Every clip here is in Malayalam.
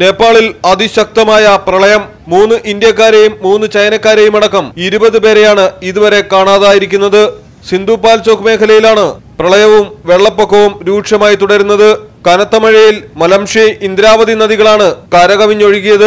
നേപ്പാളിൽ അതിശക്തമായ പ്രളയം മൂന്ന് ഇന്ത്യക്കാരെയും മൂന്ന് ചൈനക്കാരെയും അടക്കം ഇരുപത് പേരെയാണ് ഇതുവരെ കാണാതായിരിക്കുന്നത് സിന്ധു പാൽചോക്ക് മേഖലയിലാണ് പ്രളയവും വെള്ളപ്പൊക്കവും രൂക്ഷമായി തുടരുന്നത് കനത്ത മഴയിൽ മലംഷി ഇന്ദ്രാവതി നദികളാണ് കരകവിഞ്ഞൊഴുകിയത്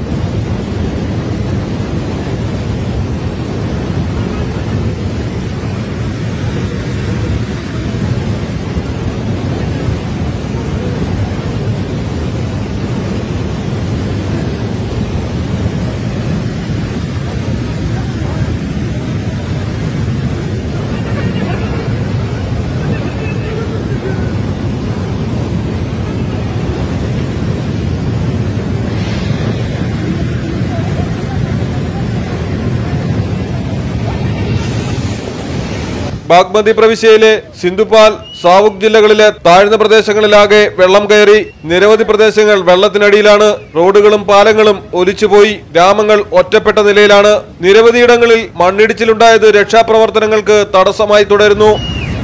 ബാഗ്മതി പ്രവിശ്യയിലെ സിന്ധുപാൽ സാവുക് ജില്ലകളിലെ താഴ്ന്ന പ്രദേശങ്ങളിലാകെ വെള്ളം കയറി നിരവധി പ്രദേശങ്ങൾ വെള്ളത്തിനടിയിലാണ് റോഡുകളും പാലങ്ങളും ഒലിച്ചുപോയി ഗ്രാമങ്ങൾ ഒറ്റപ്പെട്ട നിലയിലാണ് നിരവധിയിടങ്ങളിൽ മണ്ണിടിച്ചിലുണ്ടായത് രക്ഷാപ്രവർത്തനങ്ങൾക്ക് തടസ്സമായി തുടരുന്നു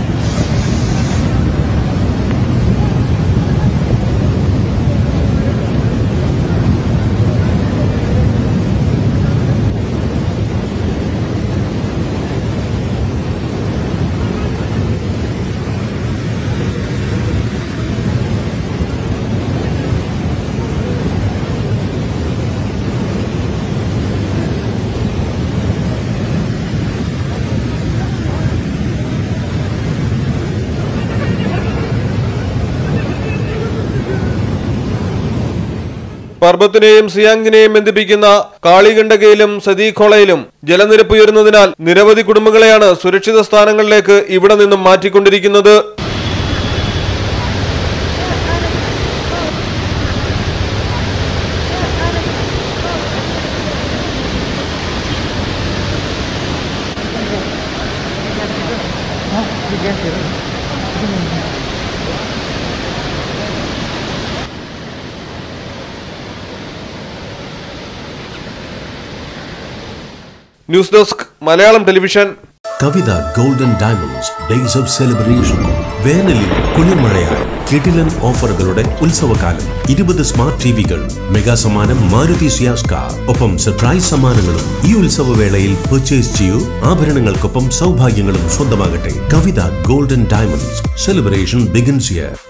പർബത്തിനെയും സിയാങ്ങിനെയും ബന്ധിപ്പിക്കുന്ന കാളിഗണ്ഡകയിലും സതീഖോളയിലും ജലനിരപ്പ് ഉയരുന്നതിനാൽ നിരവധി കുടുംബങ്ങളെയാണ് സുരക്ഷിത സ്ഥാനങ്ങളിലേക്ക് ഇവിടെ നിന്നും മാറ്റിക്കൊണ്ടിരിക്കുന്നത് news desk Malayalam television Kavitha golden diamonds days of celebration വേനലിൽ കുളിർമഴയായി കിടിലൻ ഓഫറുകളുടെ ഉത്സവകാലം ഇരുപത് സ്മാർട്ട് ടിവികൾ മെഗാ സമ്മാനം മാരുതി സിയാസ് കാർ ഒപ്പം സർപ്രൈസ് സമ്മാനങ്ങളും ഈ ഉത്സവവേളയിൽ പർച്ചേസ് ചെയ്യൂ ആഭരണങ്ങൾക്കൊപ്പം സൗഭാഗ്യങ്ങളും സ്വന്തമാകട്ടെ Kavitha golden diamonds celebration begins here